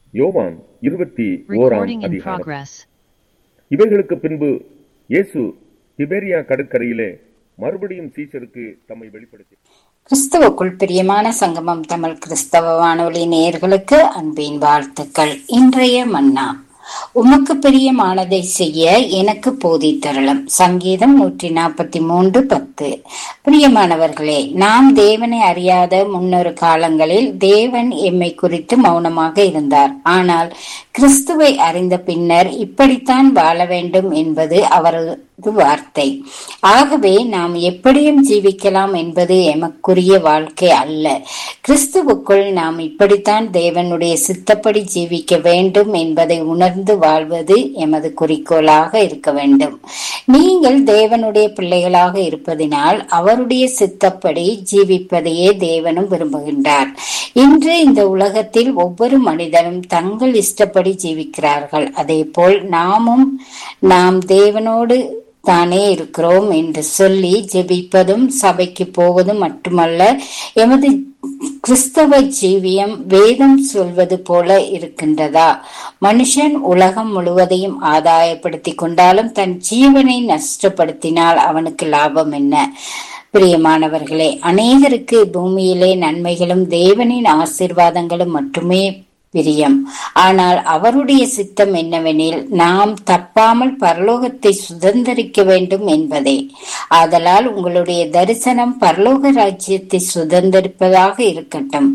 யோவான் இருபத்தி ஓராம் Recording in அதிகாரம் progress. இவைகளுக்கு பின்பு இயேசு திபேரியா கடற்கரையிலே மறுபடியும் சீஷருக்கு தம்மை வெளிப்படுத்தி கிறிஸ்துவுக்குள் பிரியமான சங்கமம் தமிழ் கிறிஸ்தவ வானொலி நேயர்களுக்கு அன்பின் வாழ்த்துக்கள் இன்றைய மன்னா உமக்கு பிரியமானதை செய்ய எனக்கு போதித்தருளும் சங்கீதம் நூற்றி நாற்பத்தி மூன்று பத்து பிரியமானவர்களே நாம் தேவனை அறியாத முன்னொரு காலங்களில் தேவன் எம்மை குறித்து மௌனமாக இருந்தார் ஆனால் கிறிஸ்துவை அறிந்த பின்னர் இப்படித்தான் வாழ வேண்டும் என்பது அவரது வார்த்தை ஆகவே நாம் எப்படியும் ஜீவிக்கலாம் என்பது எமக்குரிய வாழ்க்கை அல்ல கிறிஸ்துவுக்குள் நாம் இப்படித்தான் தேவனுடைய சித்தப்படி ஜீவிக்க வேண்டும் என்பதை உணர்ந்து வாழ்வது எமது குறிக்கோளாக இருக்க வேண்டும் நீங்கள் தேவனுடைய பிள்ளைகளாக இருப்பதினால் அவருடைய சித்தப்படி ஜீவிப்பதையே தேவனும் விரும்புகின்றார் இன்று இந்த உலகத்தில் ஒவ்வொரு மனிதனும் தங்கள் இஷ்டப்படி ஜீவிக்கிறார்கள் அதேபோல் நாமும் நாம் தேவனோடு தானே இருக்கிறோம் என்று சொல்லி ஜெபிப்பதும் சபைக்கு போவதும் மட்டுமல்ல எமது கிறிஸ்தவ ஜீவியம் வேதம் சொல்வது போல இருக்கின்றதா மனுஷன் உலகம் முழுவதையும் ஆதாயப்படுத்தி கொண்டாலும் தன் ஜீவனை நஷ்டப்படுத்தினால் அவனுக்கு லாபம் என்ன பிரியமானவர்களே அநேகருக்கு பூமியிலே நன்மைகளும் தேவனின் ஆசீர்வாதங்களும் மட்டுமே பிரியம் ஆனால் அவருடைய சித்தம் என்னவெனில் நாம் தப்பாமல் பரலோகத்தை சுதந்திரிக்க வேண்டும் என்பதே ஆதலால் உங்களுடைய தரிசனம் பரலோக ராஜ்யத்தை சுதந்திரிப்பதாக இருக்கட்டும்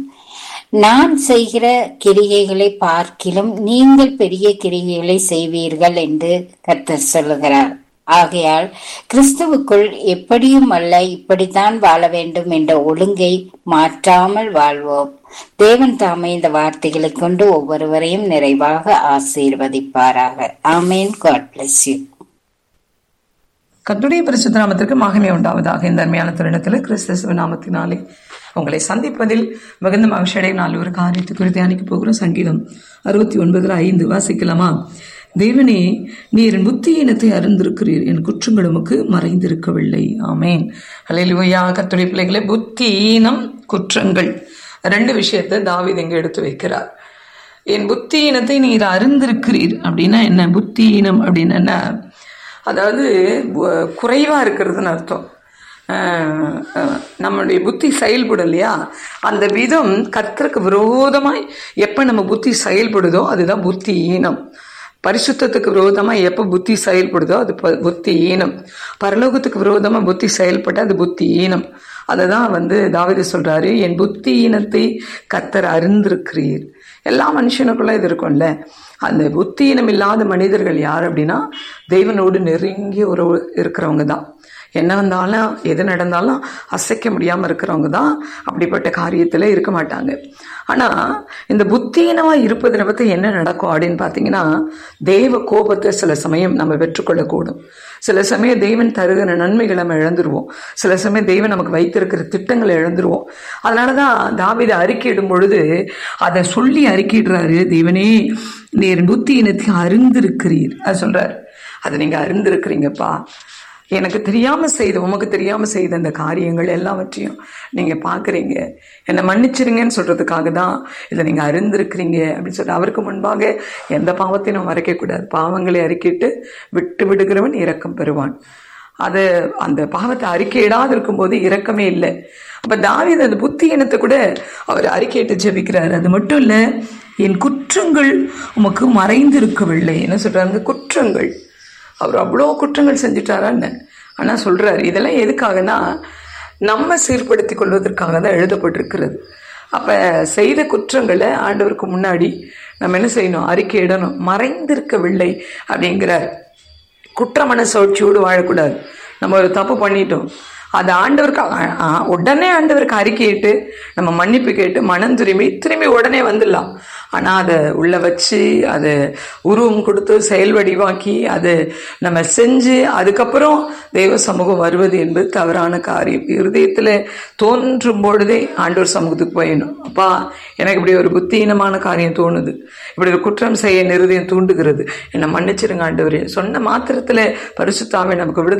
நான் செய்கிற கிரிகைகளை பார்க்கிலும் நீங்கள் பெரிய கிரிகைகளை செய்வீர்கள் என்று கர்த்தர் சொல்லுகிறார் ஆகையால் கிறிஸ்துவுக்குள் எப்படியும் அல்ல இப்படித்தான் வாழ வேண்டும் என்ற ஒழுங்கை மாற்றாமல் வாழ்வோம் தேவன் தாமே இந்த வார்த்தைகளை கொண்டு ஒவ்வொருவரையும் நிறைவாக ஆசீர்வதிப்பாராக ஆமேன் காட் பிளஸ் யூ கர்த்தருடைய பரிசுத்த நாமத்திற்கு மகிமை உண்டாவதாக இந்த அருமையான தருணத்தில் கிறிஸ்தவ நாமத்தினாலே உங்களை சந்திப்பதில் மிகுந்த மகிழ்ச்சியடை நாள் ஒரு காரியத்தை குறித்து தியானிக்க போகிறோம் சங்கீதம் அறுபத்தி ஒன்பதுல ஐந்து வாசிக்கலாமா தேவனே நீர் என் புத்தியினத்தை அறிந்திருக்கிறீர் என் குற்றங்கள் உமக்கு மறைந்திருக்கவில்லை ஆமேன் ஹalleluya கர்த்தருடைய பிள்ளைகளே புத்தியினம் குற்றங்கள் ரெண்டு விஷயத்தை தாவீது இங்க எடுத்து வைக்கிறார் என் புத்தியினத்தை நீர் அறிந்திருக்கிறீர் அப்படின்னா என்ன புத்தியினம் அப்படின்னு என்ன அதாவது பு- குறைவா இருக்கிறதுன்னு அர்த்தம் அஹ், அஹ், நம்மளுடைய புத்தி செயல்படும் இல்லையா அந்த விதம் கர்த்தருக்கு விரோதமாய் எப்ப நம்ம புத்தி செயல்படுதோ அதுதான் புத்தி ஈனம் பரிசுத்தத்துக்கு விரோதமா எப்ப புத்தி செயல்படுதோ அது ப- புத்தி ஈனம் பரலோகத்துக்கு விரோதமா புத்தி செயல்பட்ட அது புத்தி ஈனம் அததான் வந்து தாவீது சொல்றாரு என் புத்தி ஈனத்தை கர்த்தர் அறிந்திருக்கிறீர் எல்லா மனுஷனுக்குள்ள இது இருக்கும்ல அந்த புத்தியினம் இல்லாத மனிதர்கள் யார் அப்படின்னா தெய்வனோடு நெருங்கிய உறவு இருக்கிறவங்க தான் என்ன வந்தாலும் எது நடந்தாலும் அசைக்க முடியாம இருக்கிறவங்க தான் அப்படிப்பட்ட காரியத்துல இருக்க மாட்டாங்க ஆனா இந்த புத்தீனமா இருப்பது நமக்கு என்ன நடக்கும் அப்படின்னு பாத்தீங்கன்னா தெய்வ கோபத்தை சில சமயம் நம்ம பெற்றுக்கொள்ளக்கூடும் சில சமயம் தெய்வன் தருகிற நன்மைகளை நம்ம இழந்துருவோம் சில சமயம் தெய்வன் நமக்கு வைத்திருக்கிற திட்டங்களை இழந்துருவோம் அதனாலதான் தாவீது அறிக்கையிடும் பொழுது அதை சொல்லி அறிக்கையிடுறாரு தேவனே நீர் புத்தியினத்தை அறிந்திருக்கிறீர் அது சொல்றாரு அதை நீங்க அறிந்திருக்கிறீங்கப்பா எனக்கு தெரியாம செய்த உமக்கு தெரியாம செய்த இந்த காரியங்கள் எல்லாவற்றையும் நீங்க பாக்குறீங்க என்னை மன்னிச்சிருங்கன்னு சொல்றதுக்காக தான் இதை நீங்க அறிந்திருக்கிறீங்க அப்படின்னு சொல்லிட்டு அவருக்கு முன்பாக எந்த பாவத்தையும் நம்ம மறைக்க கூடாது பாவங்களை அறிக்கிட்டு விட்டு விடுகிறவன் இரக்கம் பெறுவான் அது அந்த பாவத்தை அறிக்கையிடாது இருக்கும்போது இரக்கமே இல்லை அப்ப தாவீது அந்த புத்தி இனத்தை கூட அவர் அறிக்கையிட்டு ஜெபிக்கிறார் அது மட்டும் இல்ல என் குற்றங்கள் உமக்கு மறைந்திருக்கவில்லை என்ன சொல்றாங்க குற்றங்கள் அவர் அவ்வளோ குற்றங்கள் செஞ்சுட்டாரா என்ன ஆனா சொல்றாரு இதெல்லாம் எதுக்காகனா நம்ம சீர்படுத்திக் கொள்வதற்காக தான் எழுதப்பட்டிருக்கிறது அப்ப செய்த குற்றங்களை ஆண்டவருக்கு முன்னாடி நம்ம என்ன செய்யணும் அறிக்கையிடணும் மறைந்திருக்கவில்லை அப்படிங்கிறார் குற்ற மனசாட்சியோடு வாழக்கூடாது நம்ம ஒரு தப்பு பண்ணிட்டோம் அது ஆண்டவருக்கு அ- அ- உடனே ஆண்டவருக்கு அறிக்கையிட்டு நம்ம மன்னிப்பு கேட்டு மனம் திரும்பி திரும்பி உடனே வந்துடலாம் ஆனால் அதை உள்ள வச்சு அதை உருவம் கொடுத்து செயல் வடிவாக்கி அதை நம்ம செஞ்சு அதுக்கப்புறம் தெய்வ சமூகம் வருவது என்பது தவறான காரியம் இருதயத்தில் தோன்றும் பொழுதே ஆண்டவர் சமூகத்துக்கு போயிடணும் அப்பா எனக்கு இப்படி ஒரு புத்தீனமான காரியம் தோணுது இப்படி ஒரு குற்றம் செய்ய நிருதயம் தூண்டுகிறது என்னை மன்னிச்சிருங்க ஆண்டவரே சொன்ன மாத்திரத்தில் பரிசுத்தாவே நமக்கு விடுதலை